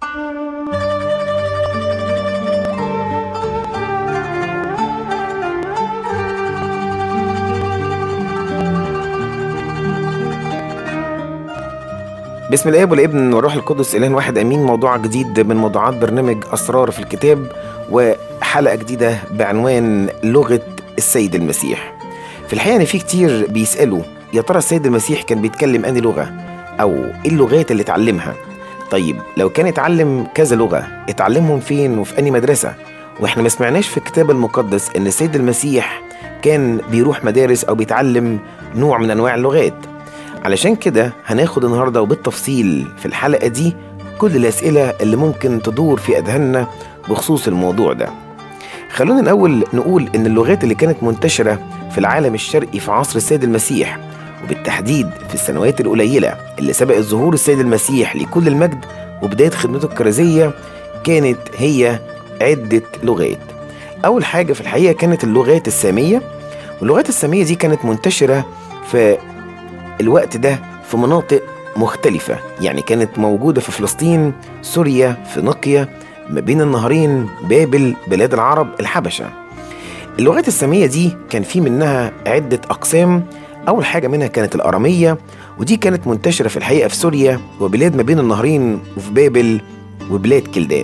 بسم الاب والابن والروح القدس اله واحد امين موضوع جديد من موضوعات برنامج اسرار في الكتاب وحلقه جديده بعنوان لغه السيد المسيح في الحقيقه ان في كتير بيسالوا يا ترى السيد المسيح كان بيتكلم انهي لغه او ايه اللغات اللي اتعلمها طيب لو كان اتعلم كذا لغه اتعلمهم فين وفي انهي مدرسه واحنا ما سمعناش في الكتاب المقدس ان السيد المسيح كان بيروح مدارس او بيتعلم نوع من انواع اللغات علشان كده هناخد النهارده وبالتفصيل في الحلقه دي كل الاسئله اللي ممكن تدور في اذهاننا بخصوص الموضوع ده خلونا الاول نقول ان اللغات اللي كانت منتشره في العالم الشرقي في عصر السيد المسيح وبالتحديد في السنوات القليله اللي سبقت ظهور السيد المسيح لكل المجد وبدايه خدمته الكرازيه كانت هي عده لغات اول حاجه في الحقيقه كانت اللغات الساميه واللغات الساميه دي كانت منتشره في الوقت ده في مناطق مختلفة يعني كانت موجودة في فلسطين سوريا فينيقيا ما بين النهرين بابل بلاد العرب الحبشة اللغات السامية دي كان في منها عدة أقسام أول حاجة منها كانت الأرامية ودي كانت منتشرة في الحقيقة في سوريا وبلاد ما بين النهرين وفي بابل وبلاد كلدان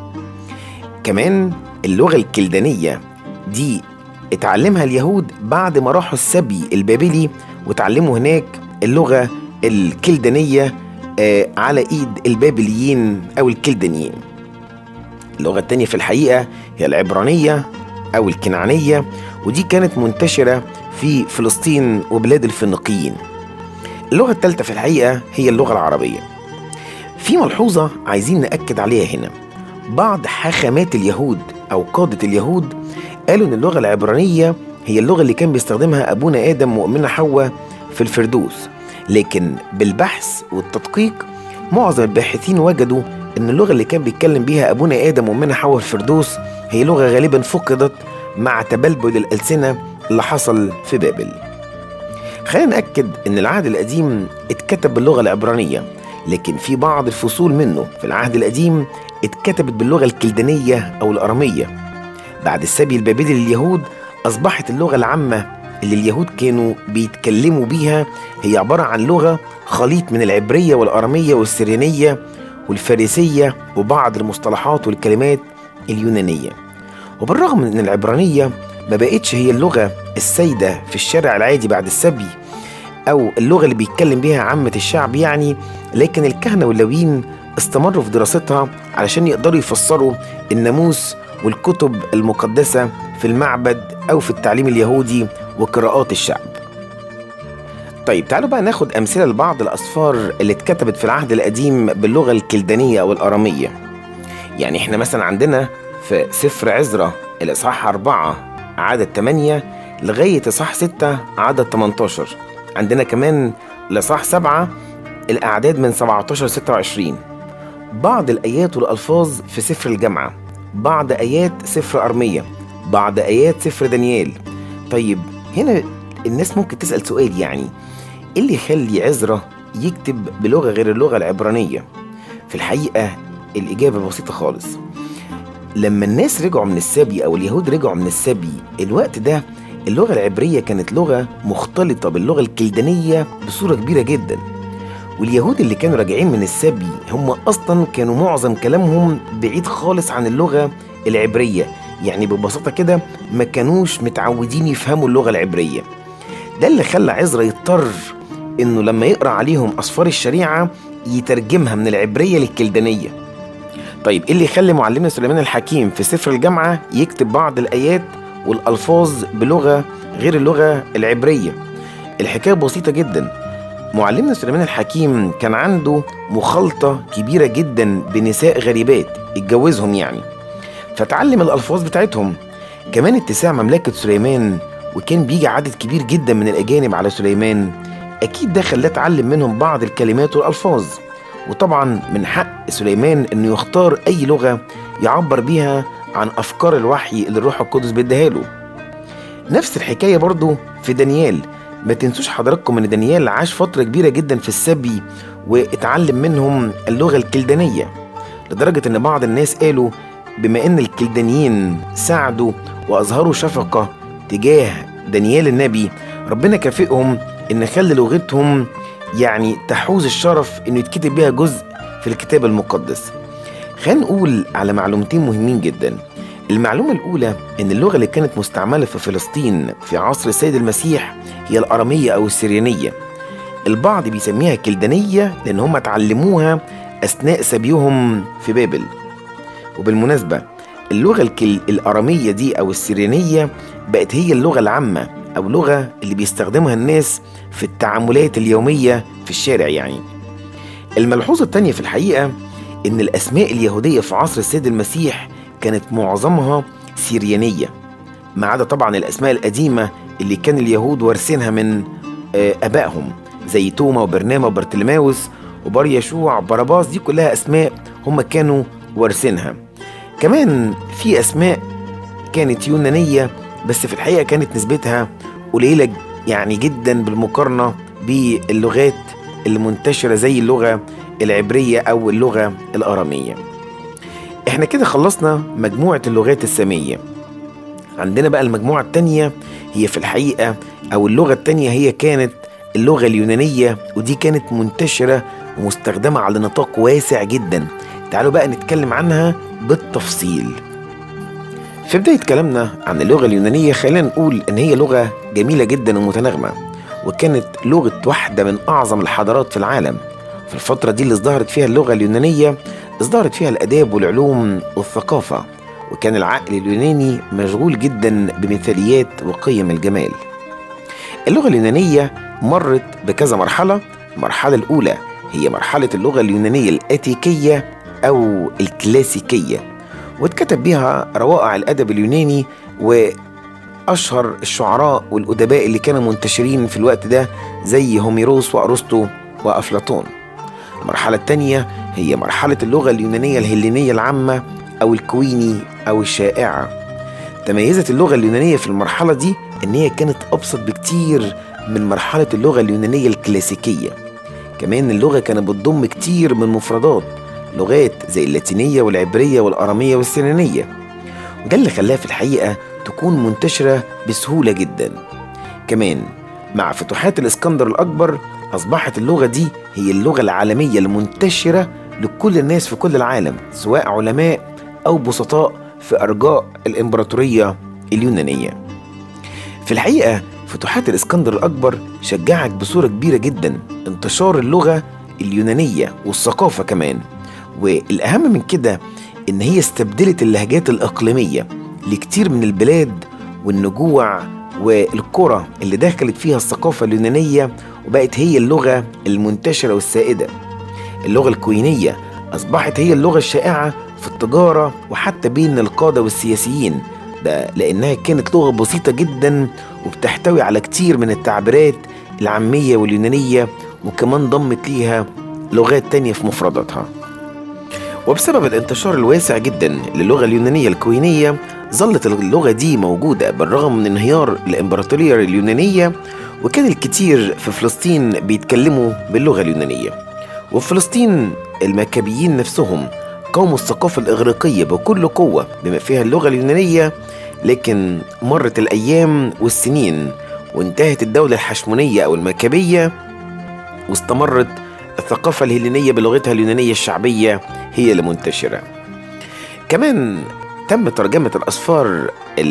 كمان اللغة الكلدانية دي اتعلمها اليهود بعد ما راحوا السبي البابلي وتعلموا هناك اللغة الكلدانية آه، على إيد البابليين أو الكلدانيين اللغة التانية في الحقيقة هي العبرانية أو الكنعانية ودي كانت منتشرة في فلسطين وبلاد الفينيقيين اللغة التالتة في الحقيقة هي اللغة العربية في ملحوظة عايزين نأكد عليها هنا بعض حاخامات اليهود أو قادة اليهود قالوا إن اللغة العبرانية هي اللغة اللي كان بيستخدمها أبونا آدم وأمنا حواء في الفردوس لكن بالبحث والتدقيق معظم الباحثين وجدوا ان اللغه اللي كان بيتكلم بيها ابونا ادم وامنا حواء في الفردوس هي لغه غالبا فقدت مع تبلبل الالسنه اللي حصل في بابل خلينا ناكد ان العهد القديم اتكتب باللغه العبرانيه لكن في بعض الفصول منه في العهد القديم اتكتبت باللغه الكلدانيه او الاراميه بعد السبي البابلي لليهود اصبحت اللغه العامه اللي اليهود كانوا بيتكلموا بيها هي عبارة عن لغة خليط من العبرية والأرامية والسريانية والفارسية وبعض المصطلحات والكلمات اليونانية وبالرغم من أن العبرانية ما بقتش هي اللغة السائدة في الشارع العادي بعد السبي أو اللغة اللي بيتكلم بيها عامة الشعب يعني لكن الكهنة واللاويين استمروا في دراستها علشان يقدروا يفسروا الناموس والكتب المقدسة في المعبد أو في التعليم اليهودي وقراءات الشعب طيب تعالوا بقى ناخد أمثلة لبعض الأسفار اللي اتكتبت في العهد القديم باللغة الكلدانية أو الأرامية يعني احنا مثلا عندنا في سفر عزرا الإصحاح أربعة عدد 8 لغاية إصحاح 6 عدد 18 عندنا كمان الإصحاح 7 الأعداد من 17 26 بعض الآيات والألفاظ في سفر الجامعة بعض آيات سفر أرمية بعض آيات سفر دانيال طيب هنا الناس ممكن تسأل سؤال يعني إيه اللي يخلي عزرا يكتب بلغة غير اللغة العبرانية في الحقيقة الإجابة بسيطة خالص لما الناس رجعوا من السبي أو اليهود رجعوا من السبي الوقت ده اللغة العبرية كانت لغة مختلطة باللغة الكلدانية بصورة كبيرة جدا واليهود اللي كانوا راجعين من السبي هم أصلا كانوا معظم كلامهم بعيد خالص عن اللغة العبرية يعني ببساطة كده ما كانوش متعودين يفهموا اللغة العبرية ده اللي خلى عزرا يضطر إنه لما يقرأ عليهم أسفار الشريعة يترجمها من العبرية للكلدانية طيب إيه اللي يخلي معلمنا سليمان الحكيم في سفر الجامعة يكتب بعض الآيات والألفاظ بلغة غير اللغة العبرية الحكاية بسيطة جدا معلمنا سليمان الحكيم كان عنده مخالطة كبيرة جدا بنساء غريبات اتجوزهم يعني فتعلم الألفاظ بتاعتهم كمان اتساع مملكة سليمان وكان بيجي عدد كبير جدا من الأجانب على سليمان أكيد ده خلاه اتعلم منهم بعض الكلمات والألفاظ وطبعا من حق سليمان إنه يختار أي لغة يعبر بيها عن أفكار الوحي اللي الروح القدس بيديها له نفس الحكاية برضو في دانيال ما تنسوش حضراتكم ان دانيال عاش فترة كبيرة جدا في السبي واتعلم منهم اللغة الكلدانية لدرجة إن بعض الناس قالوا بما إن الكلدانيين ساعدوا وأظهروا شفقة تجاه دانيال النبي ربنا كافئهم إن خلى لغتهم يعني تحوز الشرف إنه يتكتب بيها جزء في الكتاب المقدس خلينا نقول على معلومتين مهمين جدا المعلومة الأولى إن اللغة اللي كانت مستعملة في فلسطين في عصر السيد المسيح هي الأرامية أو السريانية البعض بيسميها كلدانية لأن هم اتعلموها أثناء سبيهم في بابل وبالمناسبة اللغة الكل... الأرامية دي أو السريانية بقت هي اللغة العامة أو لغة اللي بيستخدمها الناس في التعاملات اليومية في الشارع يعني الملحوظة التانية في الحقيقة إن الأسماء اليهودية في عصر السيد المسيح كانت معظمها سيريانية ما عدا طبعا الأسماء القديمة اللي كان اليهود وارثينها من آه، آبائهم زي توما وبرنامة وبرتلماوس وبار يشوع باراباس دي كلها أسماء هم كانوا وارثينها كمان في أسماء كانت يونانية بس في الحقيقة كانت نسبتها قليلة يعني جدا بالمقارنة باللغات اللي منتشرة زي اللغة العبرية أو اللغة الأرامية احنا كده خلصنا مجموعة اللغات السامية عندنا بقى المجموعة التانية هي في الحقيقة أو اللغة التانية هي كانت اللغة اليونانية ودي كانت منتشرة ومستخدمة على نطاق واسع جدا تعالوا بقى نتكلم عنها بالتفصيل في بداية كلامنا عن اللغة اليونانية خلينا نقول إن هي لغة جميلة جدا ومتناغمة وكانت لغة واحدة من أعظم الحضارات في العالم في الفترة دي اللي ازدهرت فيها اللغة اليونانية ازدهرت فيها الآداب والعلوم والثقافة وكان العقل اليوناني مشغول جدا بمثاليات وقيم الجمال اللغة اليونانية مرت بكذا مرحلة المرحلة الأولى هي مرحلة اللغة اليونانية الأتيكية أو الكلاسيكية واتكتب بها روائع الأدب اليوناني وأشهر الشعراء والأدباء اللي كانوا منتشرين في الوقت ده زي هوميروس وأرسطو وأفلاطون المرحلة الثانية هي مرحلة اللغة اليونانية الهلينية العامة أو الكويني أو الشائعة تميزت اللغة اليونانية في المرحلة دي إن هي كانت أبسط بكتير من مرحلة اللغة اليونانية الكلاسيكية كمان اللغة كانت بتضم كتير من مفردات لغات زي اللاتينية والعبرية والأرامية والسيريانية وده اللي خلاها في الحقيقة تكون منتشرة بسهولة جدا كمان مع فتوحات الإسكندر الأكبر أصبحت اللغة دي هي اللغة العالمية المنتشرة لكل الناس في كل العالم سواء علماء أو بسطاء في أرجاء الإمبراطورية اليونانية في الحقيقة فتوحات الإسكندر الأكبر شجعت بصورة كبيرة جدا انتشار اللغة اليونانية والثقافة كمان والأهم من كده إن هي استبدلت اللهجات الإقليمية لكتير من البلاد والنجوع والقرى اللي دخلت فيها الثقافة اليونانية وبقت هي اللغة المنتشرة والسائدة اللغة الكوينية أصبحت هي اللغة الشائعة في التجارة وحتى بين القادة والسياسيين ده لأنها كانت لغة بسيطة جدا وبتحتوي على كتير من التعبيرات العامية واليونانية وكمان ضمت ليها لغات تانية في مفرداتها وبسبب الانتشار الواسع جدا للغة اليونانية الكوينية ظلت اللغة دي موجودة بالرغم من انهيار الإمبراطورية اليونانية وكان الكثير في فلسطين بيتكلموا باللغة اليونانية وفي فلسطين المكابيين نفسهم قاوموا الثقافة الإغريقية بكل قوة بما فيها اللغة اليونانية لكن مرت الأيام والسنين وانتهت الدولة الحشمونية أو المكابية واستمرت الثقافة الهلينية بلغتها اليونانية الشعبية هي المنتشرة كمان تم ترجمة الأسفار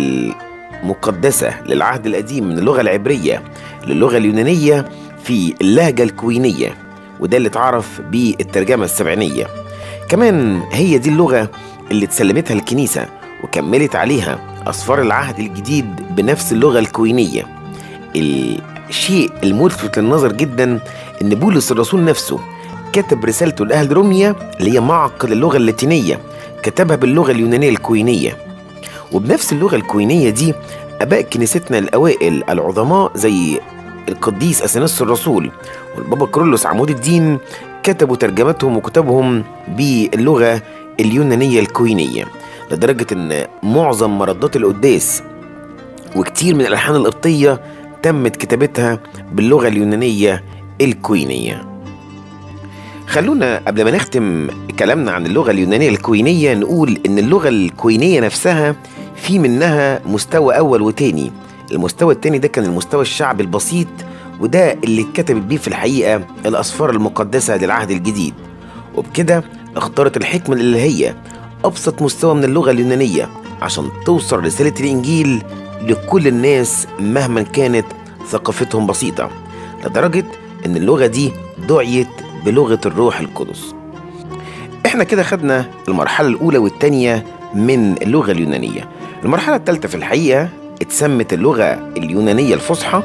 المقدسة للعهد القديم من اللغة العبرية للغة اليونانية في اللهجة الكوينية وده اللي اتعرف بالترجمة السبعينية كمان هي دي اللغة اللي اتسلمتها الكنيسة وكملت عليها أسفار العهد الجديد بنفس اللغة الكوينية الشيء الملفت للنظر جدا إن بولس الرسول نفسه كتب رسالته لأهل روميا اللي هي معقد اللغة اللاتينية كتبها باللغة اليونانية الكوينية وبنفس اللغة الكوينية دي آباء كنيستنا الأوائل العظماء زي القديس أثناس الرسول والبابا كرولوس عمود الدين كتبوا ترجمتهم وكتبهم باللغة اليونانية الكوينية لدرجة إن معظم مردات القداس وكتير من الألحان القبطية تمت كتابتها باللغة اليونانية الكوينية خلونا قبل ما نختم كلامنا عن اللغة اليونانية الكوينية نقول إن اللغة الكوينية نفسها في منها مستوى أول وتاني المستوى التاني ده كان المستوى الشعبي البسيط وده اللي اتكتبت بيه في الحقيقة الأسفار المقدسة للعهد الجديد وبكده اختارت الحكمة الإلهية أبسط مستوى من اللغة اليونانية عشان توصل رسالة الإنجيل لكل الناس مهما كانت ثقافتهم بسيطة لدرجة إن اللغة دي دعيت بلغة الروح القدس احنا كده خدنا المرحلة الأولى والتانية من اللغة اليونانية المرحلة الثالثة في الحقيقة اتسمت اللغة اليونانية الفصحى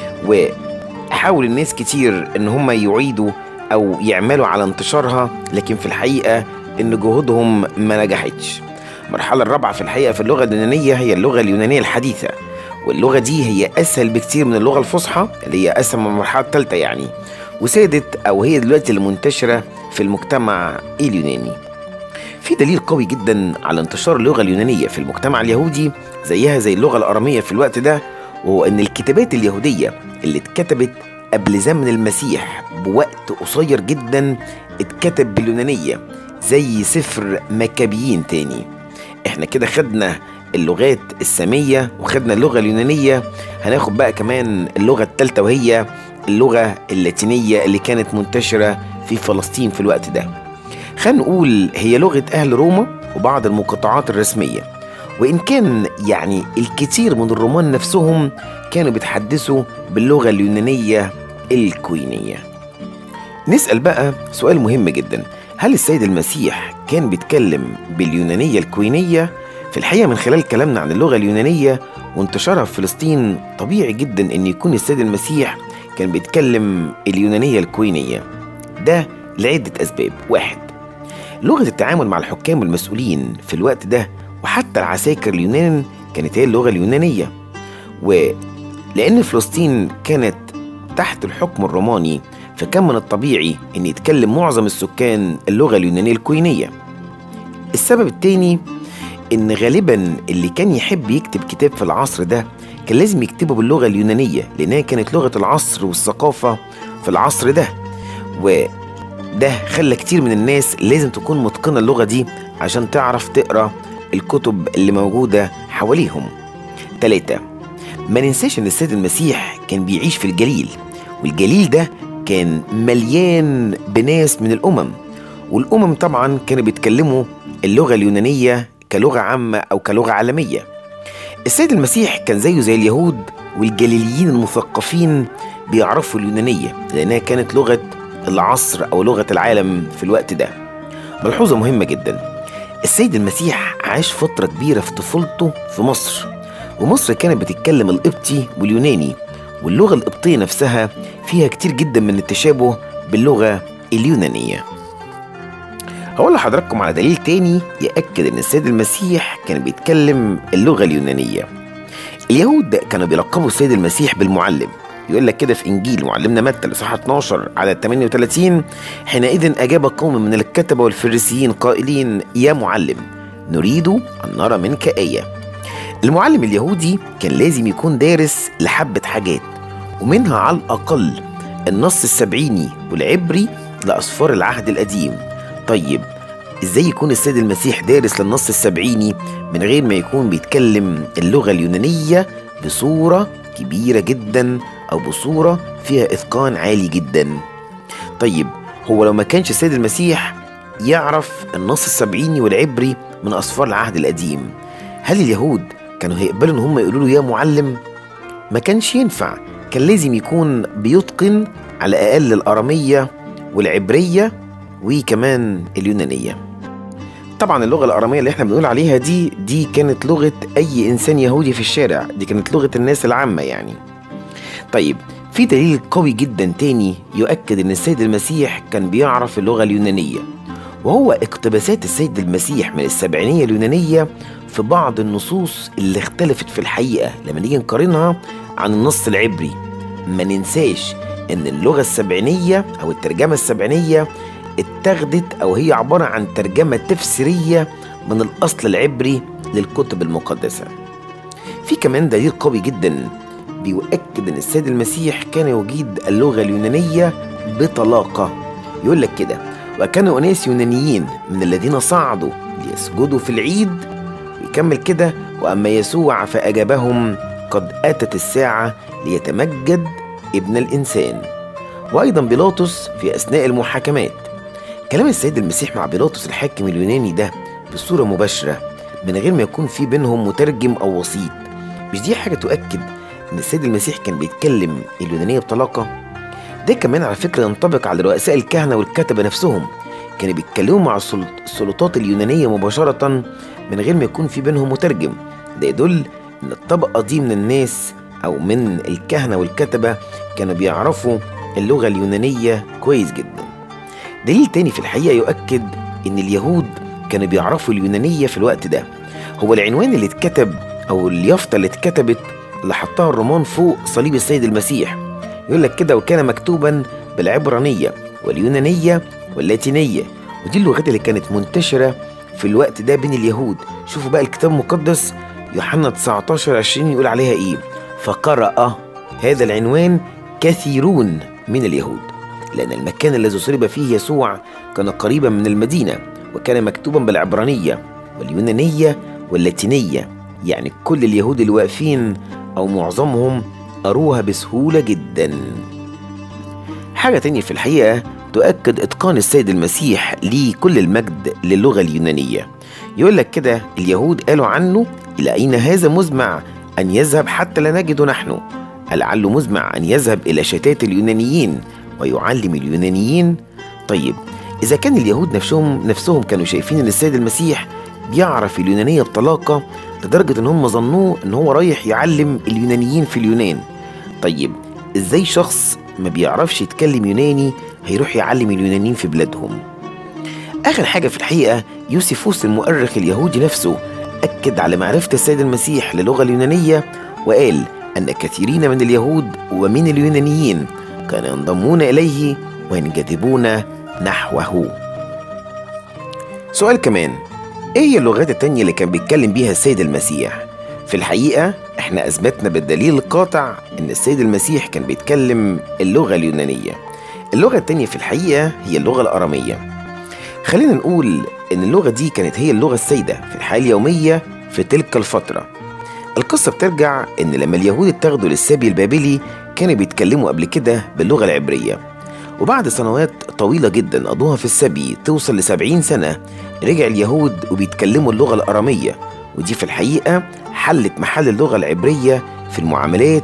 وحاول الناس كتير ان هم يعيدوا او يعملوا على انتشارها لكن في الحقيقة ان جهودهم ما نجحتش المرحلة الرابعة في الحقيقة في اللغة اليونانية هي اللغة اليونانية الحديثة واللغة دي هي أسهل بكتير من اللغة الفصحى اللي هي أسهل من المرحلة الثالثة يعني وسادت أو هي دلوقتي المنتشرة في المجتمع اليوناني في دليل قوي جدا على انتشار اللغة اليونانية في المجتمع اليهودي زيها زي اللغة الأرامية في الوقت ده وهو إن الكتابات اليهودية اللي اتكتبت قبل زمن المسيح بوقت قصير جدا اتكتب باليونانية زي سفر مكابيين تاني احنا كده خدنا اللغات السامية وخدنا اللغة اليونانية هناخد بقى كمان اللغة التالتة وهي اللغة اللاتينية اللي كانت منتشرة في فلسطين في الوقت ده خلينا نقول هي لغة أهل روما وبعض المقاطعات الرسمية وإن كان يعني الكثير من الرومان نفسهم كانوا بيتحدثوا باللغة اليونانية الكوينية نسأل بقى سؤال مهم جدا هل السيد المسيح كان بيتكلم باليونانية الكوينية؟ في الحقيقة من خلال كلامنا عن اللغة اليونانية وانتشارها في فلسطين طبيعي جدا أن يكون السيد المسيح كان بيتكلم اليونانية الكوينية ده لعدة أسباب واحد لغة التعامل مع الحكام والمسؤولين في الوقت ده وحتى العساكر اليونان كانت هي اللغة اليونانية ولأن فلسطين كانت تحت الحكم الروماني فكان من الطبيعي أن يتكلم معظم السكان اللغة اليونانية الكوينية السبب التاني إن غالبا اللي كان يحب يكتب كتاب في العصر ده كان لازم يكتبه باللغة اليونانية لأنها كانت لغة العصر والثقافة في العصر ده وده خلى كتير من الناس لازم تكون متقنة اللغة دي عشان تعرف تقرأ الكتب اللي موجودة حواليهم تلاتة ما ننساش إن السيد المسيح كان بيعيش في الجليل والجليل ده كان مليان بناس من الأمم والأمم طبعا كانوا بيتكلموا اللغة اليونانية كلغة عامة أو كلغة عالمية السيد المسيح كان زيه زي اليهود والجليليين المثقفين بيعرفوا اليونانية لأنها كانت لغة العصر أو لغة العالم في الوقت ده ملحوظة مهمة جدا السيد المسيح عاش فترة كبيرة في طفولته في مصر ومصر كانت بتتكلم القبطي واليوناني واللغة القبطية نفسها فيها كتير جدا من التشابه باللغة اليونانية هقول لحضراتكم على دليل تاني يأكد إن السيد المسيح كان بيتكلم اللغة اليونانية اليهود كانوا بيلقبوا السيد المسيح بالمعلم يقول لك كده في انجيل معلمنا متى الاصحاح 12 على 38 حينئذ اجاب قوم من الكتبه والفريسيين قائلين يا معلم نريد ان نرى منك ايه المعلم اليهودي كان لازم يكون دارس لحبه حاجات ومنها على الاقل النص السبعيني والعبري لاسفار العهد القديم طيب ازاي يكون السيد المسيح دارس للنص السبعيني من غير ما يكون بيتكلم اللغه اليونانيه بصوره كبيره جدا او بصوره فيها اتقان عالي جدا طيب هو لو ما كانش السيد المسيح يعرف النص السبعيني والعبري من اسفار العهد القديم هل اليهود كانوا هيقبلوا ان هم يقولوا له يا معلم ما كانش ينفع كان لازم يكون بيتقن على الاقل الاراميه والعبريه وكمان اليونانيه طبعا اللغه الاراميه اللي احنا بنقول عليها دي دي كانت لغه اي انسان يهودي في الشارع دي كانت لغه الناس العامه يعني طيب في دليل قوي جدا تاني يؤكد ان السيد المسيح كان بيعرف اللغه اليونانيه وهو اقتباسات السيد المسيح من السبعينيه اليونانيه في بعض النصوص اللي اختلفت في الحقيقه لما نيجي نقارنها عن النص العبري ما ننساش ان اللغه السبعينيه او الترجمه السبعينيه اتخذت او هي عباره عن ترجمه تفسيريه من الاصل العبري للكتب المقدسه في كمان دليل قوي جدا بيؤكد ان السيد المسيح كان يجيد اللغه اليونانيه بطلاقه يقول لك كده وكان أناس يونانيين من الذين صعدوا ليسجدوا في العيد ويكمل كده وأما يسوع فأجابهم قد أتت الساعة ليتمجد ابن الإنسان وأيضا بيلاطس في أثناء المحاكمات كلام السيد المسيح مع بيلاطس الحاكم اليوناني ده بصورة مباشرة من غير ما يكون في بينهم مترجم أو وسيط مش دي حاجة تؤكد إن السيد المسيح كان بيتكلم اليونانية بطلاقة ده كمان على فكرة ينطبق على رؤساء الكهنة والكتبة نفسهم كانوا بيتكلموا مع السلطات اليونانية مباشرة من غير ما يكون في بينهم مترجم ده يدل إن الطبقة دي من الناس أو من الكهنة والكتبة كانوا بيعرفوا اللغة اليونانية كويس جدا دليل تاني في الحقيقة يؤكد إن اليهود كانوا بيعرفوا اليونانية في الوقت ده هو العنوان اللي اتكتب أو اليافطة اللي اتكتبت اللي حطها الرومان فوق صليب السيد المسيح يقول لك كده وكان مكتوبا بالعبرانية واليونانية واللاتينية ودي اللغات اللي كانت منتشرة في الوقت ده بين اليهود شوفوا بقى الكتاب المقدس يوحنا 19 20 يقول عليها ايه فقرأ هذا العنوان كثيرون من اليهود لأن المكان الذي صلب فيه يسوع كان قريبا من المدينة وكان مكتوبا بالعبرانية واليونانية واللاتينية يعني كل اليهود اللي واقفين أو معظمهم قروها بسهولة جدا حاجة تانية في الحقيقة تؤكد إتقان السيد المسيح ليه كل المجد للغة اليونانية يقول لك كده اليهود قالوا عنه إلى أين هذا مزمع أن يذهب حتى لا نجده نحن لعله مزمع أن يذهب إلى شتات اليونانيين ويعلم اليونانيين طيب إذا كان اليهود نفسهم نفسهم كانوا شايفين إن السيد المسيح بيعرف اليونانية بطلاقة لدرجة إن هم ظنوه إن هو رايح يعلم اليونانيين في اليونان طيب إزاي شخص ما بيعرفش يتكلم يوناني هيروح يعلم اليونانيين في بلادهم آخر حاجة في الحقيقة يوسفوس المؤرخ اليهودي نفسه أكد على معرفة السيد المسيح للغة اليونانية وقال أن كثيرين من اليهود ومن اليونانيين كانوا ينضمون إليه وينجذبون نحوه سؤال كمان ايه هي اللغات التانية اللي كان بيتكلم بيها السيد المسيح؟ في الحقيقة احنا اثبتنا بالدليل القاطع ان السيد المسيح كان بيتكلم اللغة اليونانية اللغة التانية في الحقيقة هي اللغة الأرامية خلينا نقول ان اللغة دي كانت هي اللغة السائدة في الحياة اليومية في تلك الفترة القصة بترجع ان لما اليهود اتاخدوا للسبي البابلي كانوا بيتكلموا قبل كده باللغة العبرية وبعد سنوات طويلة جدا قضوها في السبي توصل لسبعين سنة رجع اليهود وبيتكلموا اللغة الأرامية ودي في الحقيقة حلت محل اللغة العبرية في المعاملات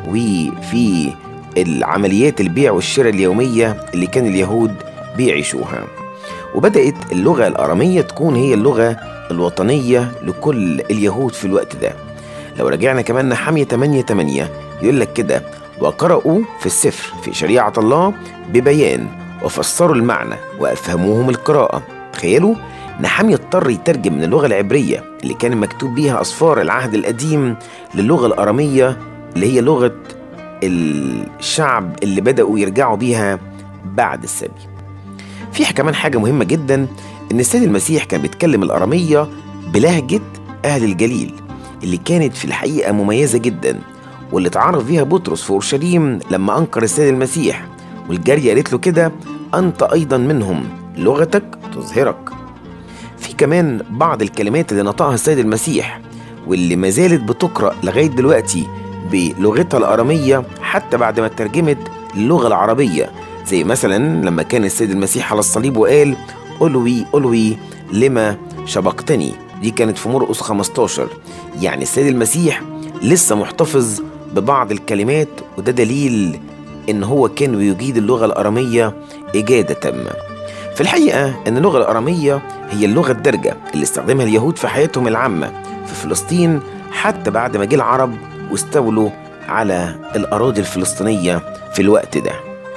وفي العمليات البيع والشراء اليومية اللي كان اليهود بيعيشوها وبدأت اللغة الأرامية تكون هي اللغة الوطنية لكل اليهود في الوقت ده لو رجعنا كمان نحمية 8 8 يقول لك كده وقرأوا في السفر في شريعة الله ببيان وفسروا المعنى وأفهموهم القراءة تخيلوا نحمية اضطر يترجم من اللغة العبرية اللي كان مكتوب بيها أصفار العهد القديم للغة الأرامية اللي هي لغة الشعب اللي بدأوا يرجعوا بيها بعد السبي في كمان حاجة مهمة جدا إن السيد المسيح كان بيتكلم الأرامية بلهجة أهل الجليل اللي كانت في الحقيقة مميزة جدا واللي اتعرف بيها بطرس في أورشليم لما أنكر السيد المسيح والجارية قالت له كده أنت أيضا منهم لغتك تظهرك في كمان بعض الكلمات اللي نطقها السيد المسيح واللي ما زالت بتقرأ لغاية دلوقتي بلغتها الأرامية حتى بعد ما اترجمت للغة العربية زي مثلا لما كان السيد المسيح على الصليب وقال ألوي ألوي لما شبقتني دي كانت في مرقس 15 يعني السيد المسيح لسه محتفظ ببعض الكلمات وده دليل ان هو كان بيجيد اللغة الأرامية إجادة تامة في الحقيقة أن اللغة الأرامية هي اللغة الدارجة اللي استخدمها اليهود في حياتهم العامة في فلسطين حتى بعد ما جه العرب واستولوا على الأراضي الفلسطينية في الوقت ده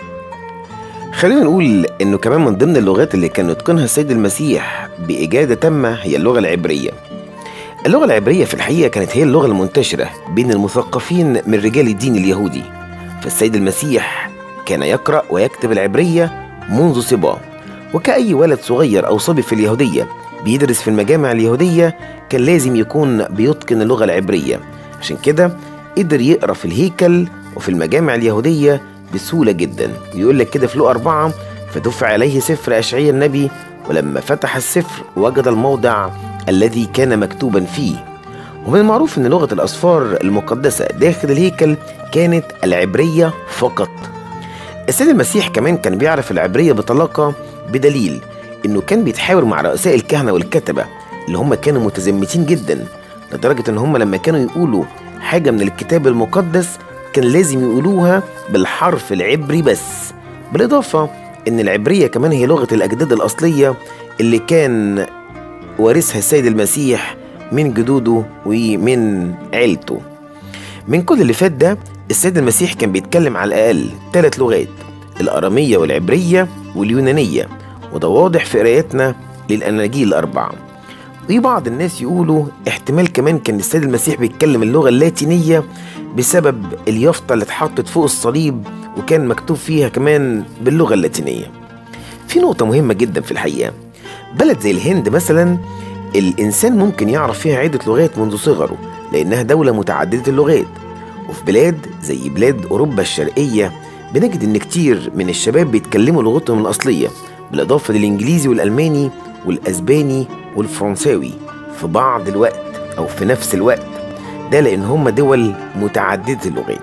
خلينا نقول انه كمان من ضمن اللغات اللي كان يتقنها السيد المسيح بإجادة تامة هي اللغة العبرية اللغة العبرية في الحقيقة كانت هي اللغة المنتشرة بين المثقفين من رجال الدين اليهودي فالسيد المسيح كان يقرأ ويكتب العبرية منذ صباه وكأي ولد صغير أو صبي في اليهودية بيدرس في المجامع اليهودية كان لازم يكون بيتقن اللغة العبرية عشان كده قدر يقرأ في الهيكل وفي المجامع اليهودية بسهولة جدا يقول لك كده في لقى أربعة فدفع عليه سفر أشعيا النبي ولما فتح السفر وجد الموضع الذي كان مكتوبا فيه ومن المعروف أن لغة الأسفار المقدسة داخل الهيكل كانت العبرية فقط السيد المسيح كمان كان بيعرف العبرية بطلاقة بدليل انه كان بيتحاور مع رؤساء الكهنة والكتبة اللي هم كانوا متزمتين جدا لدرجة ان هم لما كانوا يقولوا حاجة من الكتاب المقدس كان لازم يقولوها بالحرف العبري بس بالإضافة ان العبرية كمان هي لغة الأجداد الأصلية اللي كان وارثها السيد المسيح من جدوده ومن عيلته من كل اللي فات ده السيد المسيح كان بيتكلم على الأقل ثلاث لغات الأرامية والعبرية واليونانية وده واضح في قرايتنا للأناجيل الأربعة وفي بعض الناس يقولوا احتمال كمان كان السيد المسيح بيتكلم اللغة اللاتينية بسبب اليافطة اللي اتحطت فوق الصليب وكان مكتوب فيها كمان باللغة اللاتينية في نقطة مهمة جدا في الحقيقة بلد زي الهند مثلا الإنسان ممكن يعرف فيها عدة لغات منذ صغره لأنها دولة متعددة اللغات وفي بلاد زي بلاد أوروبا الشرقية بنجد إن كتير من الشباب بيتكلموا لغتهم الأصلية بالإضافة للإنجليزي والألماني والأسباني والفرنساوي في بعض الوقت أو في نفس الوقت ده لأن هم دول متعددة اللغات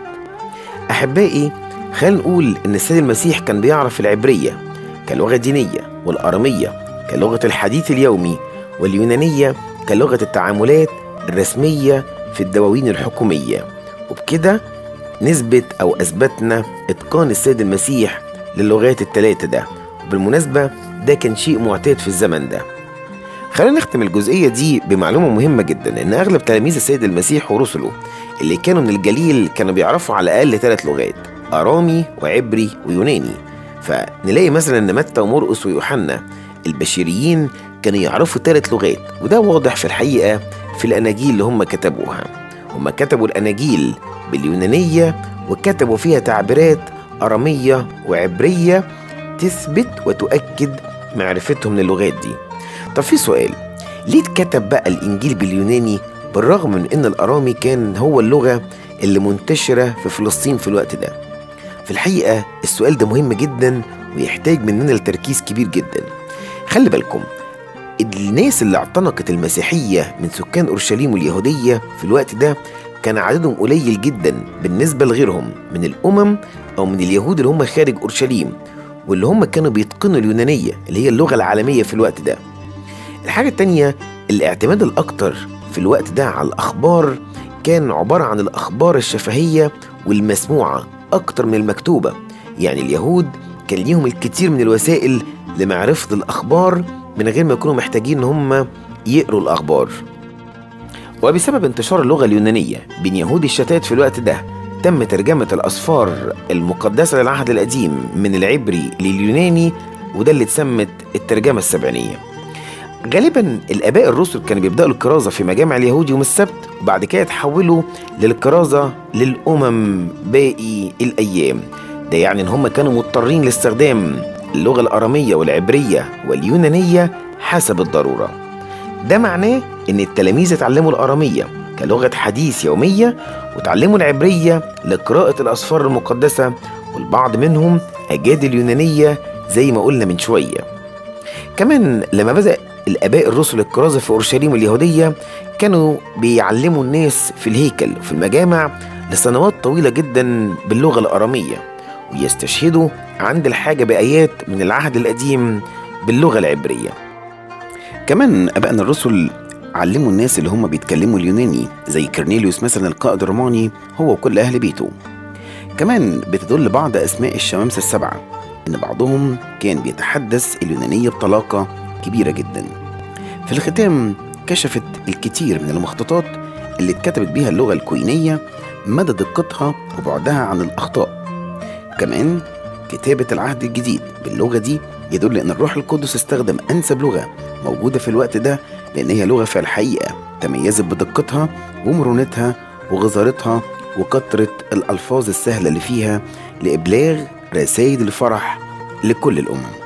أحبائي خلينا نقول إن السيد المسيح كان بيعرف العبرية كلغة دينية والأرامية كلغة الحديث اليومي واليونانية كلغة التعاملات الرسمية في الدواوين الحكومية وبكده نثبت أو أثبتنا إتقان السيد المسيح للغات الثلاثة ده وبالمناسبة ده كان شيء معتاد في الزمن ده خلينا نختم الجزئية دي بمعلومة مهمة جدا إن أغلب تلاميذ السيد المسيح ورسله اللي كانوا من الجليل كانوا بيعرفوا على الأقل ثلاث لغات أرامي وعبري ويوناني فنلاقي مثلا إن متى ومرقس ويوحنا البشريين كانوا يعرفوا ثلاث لغات وده واضح في الحقيقة في الأناجيل اللي هم كتبوها هم كتبوا الأناجيل باليونانية وكتبوا فيها تعبيرات أرامية وعبرية تثبت وتؤكد معرفتهم للغات دي طب في سؤال ليه اتكتب بقى الإنجيل باليوناني بالرغم من إن الأرامي كان هو اللغة اللي منتشرة في فلسطين في الوقت ده في الحقيقة السؤال ده مهم جدا ويحتاج مننا لتركيز كبير جدا خلي بالكم الناس اللي اعتنقت المسيحية من سكان أورشليم واليهودية في الوقت ده كان عددهم قليل جدا بالنسبة لغيرهم من الأمم أو من اليهود اللي هم خارج أورشليم واللي هم كانوا بيتقنوا اليونانية اللي هي اللغة العالمية في الوقت ده الحاجة التانية الاعتماد الأكتر في الوقت ده على الأخبار كان عبارة عن الأخبار الشفهية والمسموعة أكتر من المكتوبة يعني اليهود كان ليهم الكثير من الوسائل لمعرفة الأخبار من غير ما يكونوا محتاجين إن هم يقروا الأخبار وبسبب انتشار اللغة اليونانية بين يهود الشتات في الوقت ده تم ترجمة الأسفار المقدسة للعهد القديم من العبري لليوناني وده اللي اتسمت الترجمة السبعينية غالبا الآباء الرسل كانوا بيبدأوا الكرازة في مجامع اليهود يوم السبت وبعد كده يتحولوا للكرازة للأمم باقي الأيام ده يعني إن هم كانوا مضطرين لاستخدام اللغة الأرامية والعبرية واليونانية حسب الضرورة ده معناه إن التلاميذ اتعلموا الأرامية كلغة حديث يومية وتعلموا العبرية لقراءة الأسفار المقدسة والبعض منهم أجاد اليونانية زي ما قلنا من شوية كمان لما بدأ الآباء الرسل الكرازة في أورشليم اليهودية كانوا بيعلموا الناس في الهيكل وفي المجامع لسنوات طويلة جدا باللغة الأرامية ويستشهدوا عند الحاجة بآيات من العهد القديم باللغة العبرية كمان أبائنا الرسل علموا الناس اللي هم بيتكلموا اليوناني زي كرنيليوس مثلا القائد الروماني هو وكل أهل بيته كمان بتدل بعض أسماء الشمامسة السبعة إن بعضهم كان بيتحدث اليونانية بطلاقة كبيرة جدا في الختام كشفت الكثير من المخطوطات اللي اتكتبت بيها اللغة الكوينية مدى دقتها وبعدها عن الأخطاء كمان كتابة العهد الجديد باللغة دي يدل أن الروح القدس استخدم أنسب لغة موجودة في الوقت ده لأن هي لغة في الحقيقة تميزت بدقتها ومرونتها وغزارتها وكثرة الألفاظ السهلة اللي فيها لإبلاغ رسائل الفرح لكل الأمم